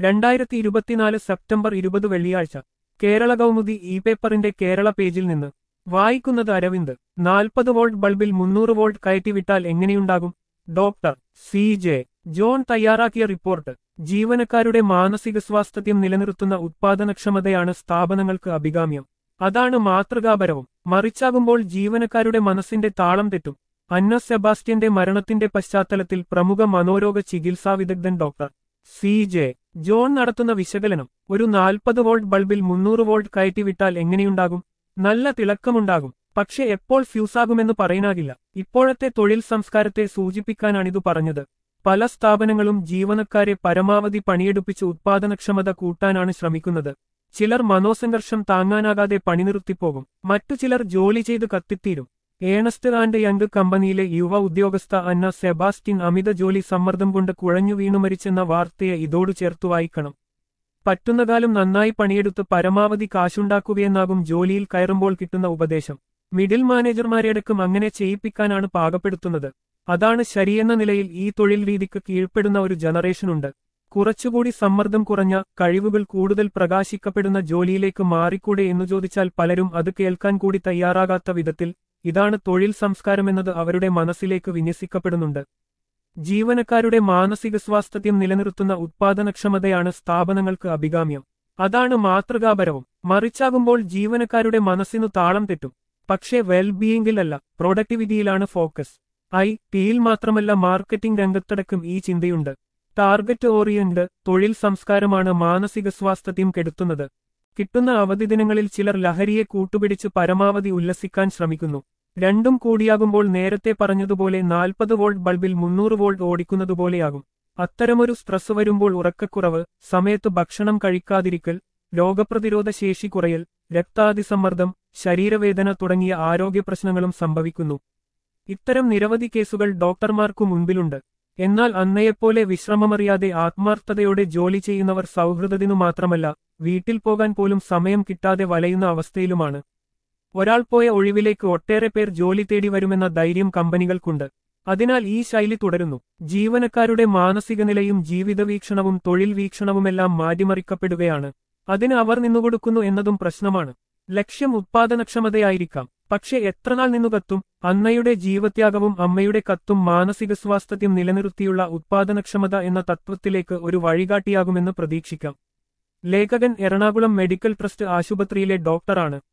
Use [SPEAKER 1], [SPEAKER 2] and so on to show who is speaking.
[SPEAKER 1] രണ്ടായിരത്തി ഇരുപത്തിനാല് സെപ്റ്റംബർ ഇരുപത് വെള്ളിയാഴ്ച കേരള കൗമുദി ഇ പേപ്പറിന്റെ കേരള പേജിൽ നിന്ന് വായിക്കുന്നത് അരവിന്ദ് നാൽപ്പത് വോൾട്ട് ബൾബിൽ മുന്നൂറ് വോൾട്ട് കയറ്റിവിട്ടാൽ എങ്ങനെയുണ്ടാകും ഡോക്ടർ സി ജെ ജോൺ തയ്യാറാക്കിയ റിപ്പോർട്ട് ജീവനക്കാരുടെ മാനസിക സ്വാസ്ഥ്യം നിലനിർത്തുന്ന ഉത്പാദനക്ഷമതയാണ് സ്ഥാപനങ്ങൾക്ക് അഭികാമ്യം അതാണ് മാതൃകാപരവും മറിച്ചാകുമ്പോൾ ജീവനക്കാരുടെ മനസ്സിന്റെ താളം തെറ്റും അന്ന സെബാസ്റ്റ്യന്റെ മരണത്തിന്റെ പശ്ചാത്തലത്തിൽ പ്രമുഖ മനോരോഗ ചികിത്സാ വിദഗ്ധൻ ഡോക്ടർ സി ജെ ജോൺ നടത്തുന്ന വിശകലനം ഒരു നാൽപ്പത് വോൾട്ട് ബൾബിൽ മുന്നൂറ് വോൾട്ട് കയറ്റിവിട്ടാൽ എങ്ങനെയുണ്ടാകും നല്ല തിളക്കമുണ്ടാകും പക്ഷെ എപ്പോൾ ഫ്യൂസാകുമെന്ന് പറയാനാകില്ല ഇപ്പോഴത്തെ തൊഴിൽ സംസ്കാരത്തെ സൂചിപ്പിക്കാനാണിതു പറഞ്ഞത് പല സ്ഥാപനങ്ങളും ജീവനക്കാരെ പരമാവധി പണിയെടുപ്പിച്ച് ഉത്പാദനക്ഷമത കൂട്ടാനാണ് ശ്രമിക്കുന്നത് ചിലർ മനോസംഘർഷം താങ്ങാനാകാതെ പണിനിർത്തിപ്പോകും മറ്റു ചിലർ ജോലി ചെയ്ത് കത്തിത്തീരും ഏണസ്റ്റ് ആൻഡ് യങ് കമ്പനിയിലെ യുവ ഉദ്യോഗസ്ഥ അന്ന സെബാസ്റ്റ്യൻ അമിത ജോലി സമ്മർദ്ദം കൊണ്ട് കുഴഞ്ഞു വീണു മരിച്ചെന്ന വാർത്തയെ ഇതോടു ചേർത്തു വായിക്കണം പറ്റുന്ന കാലം നന്നായി പണിയെടുത്ത് പരമാവധി കാശുണ്ടാക്കുകയെന്നാകും ജോലിയിൽ കയറുമ്പോൾ കിട്ടുന്ന ഉപദേശം മിഡിൽ മാനേജർമാരെയടക്കം അങ്ങനെ ചെയ്യിപ്പിക്കാനാണ് പാകപ്പെടുത്തുന്നത് അതാണ് ശരിയെന്ന നിലയിൽ ഈ തൊഴിൽ രീതിക്ക് കീഴ്പ്പെടുന്ന ഒരു ജനറേഷനുണ്ട് കുറച്ചുകൂടി സമ്മർദ്ദം കുറഞ്ഞ കഴിവുകൾ കൂടുതൽ പ്രകാശിക്കപ്പെടുന്ന ജോലിയിലേക്ക് മാറിക്കൂടെ എന്നു ചോദിച്ചാൽ പലരും അത് കേൾക്കാൻ കൂടി തയ്യാറാകാത്ത വിധത്തിൽ ഇതാണ് തൊഴിൽ സംസ്കാരമെന്നത് അവരുടെ മനസ്സിലേക്ക് വിന്യസിക്കപ്പെടുന്നുണ്ട് ജീവനക്കാരുടെ മാനസിക സ്വാസ്ഥ്യം നിലനിർത്തുന്ന ഉത്പാദനക്ഷമതയാണ് സ്ഥാപനങ്ങൾക്ക് അഭികാമ്യം അതാണ് മാതൃകാപരവും മറിച്ചാകുമ്പോൾ ജീവനക്കാരുടെ മനസ്സിനു താളം തെറ്റും പക്ഷേ വെൽബീയിങ്ങിലല്ല പ്രൊഡക്ടിവിറ്റിയിലാണ് ഫോക്കസ് ഐ ടിയിൽ മാത്രമല്ല മാർക്കറ്റിംഗ് രംഗത്തടക്കം ഈ ചിന്തയുണ്ട് ടാർഗറ്റ് ഓറിയന്റ് തൊഴിൽ സംസ്കാരമാണ് മാനസിക സ്വാസ്ഥ്യം കെടുത്തുന്നത് കിട്ടുന്ന അവധി ദിനങ്ങളിൽ ചിലർ ലഹരിയെ കൂട്ടുപിടിച്ച് പരമാവധി ഉല്ലസിക്കാൻ ശ്രമിക്കുന്നു രണ്ടും കൂടിയാകുമ്പോൾ നേരത്തെ പറഞ്ഞതുപോലെ നാൽപ്പത് വോൾട്ട് ബൾബിൽ മുന്നൂറ് വോൾട്ട് ഓടിക്കുന്നതുപോലെയാകും അത്തരമൊരു സ്ട്രെസ് വരുമ്പോൾ ഉറക്കക്കുറവ് സമയത്ത് ഭക്ഷണം കഴിക്കാതിരിക്കൽ രോഗപ്രതിരോധ ശേഷി കുറയൽ രക്താതിസമ്മർദ്ദം ശരീരവേദന തുടങ്ങിയ ആരോഗ്യ പ്രശ്നങ്ങളും സംഭവിക്കുന്നു ഇത്തരം നിരവധി കേസുകൾ ഡോക്ടർമാർക്കു മുൻപിലുണ്ട് എന്നാൽ അന്നയെപ്പോലെ വിശ്രമമറിയാതെ ആത്മാർത്ഥതയോടെ ജോലി ചെയ്യുന്നവർ സൗഹൃദത്തിനു മാത്രമല്ല വീട്ടിൽ പോകാൻ പോലും സമയം കിട്ടാതെ വലയുന്ന അവസ്ഥയിലുമാണ് ഒരാൾ പോയ ഒഴിവിലേക്ക് ഒട്ടേറെ പേർ ജോലി തേടി വരുമെന്ന ധൈര്യം കമ്പനികൾക്കുണ്ട് അതിനാൽ ഈ ശൈലി തുടരുന്നു ജീവനക്കാരുടെ മാനസിക നിലയും ജീവിതവീക്ഷണവും തൊഴിൽ വീക്ഷണവുമെല്ലാം മാറ്റിമറിക്കപ്പെടുകയാണ് അതിന് അവർ നിന്നുകൊടുക്കുന്നു എന്നതും പ്രശ്നമാണ് ലക്ഷ്യം ഉത്പാദനക്ഷമതയായിരിക്കാം പക്ഷെ എത്രനാൾ നിന്നുകത്തും അന്നയുടെ ജീവത്യാഗവും അമ്മയുടെ കത്തും മാനസിക സ്വാസ്ഥ്യം നിലനിർത്തിയുള്ള ഉത്പാദനക്ഷമത എന്ന തത്വത്തിലേക്ക് ഒരു വഴികാട്ടിയാകുമെന്ന് പ്രതീക്ഷിക്കാം ലേഖകൻ എറണാകുളം മെഡിക്കൽ ട്രസ്റ്റ് ആശുപത്രിയിലെ ഡോക്ടറാണ്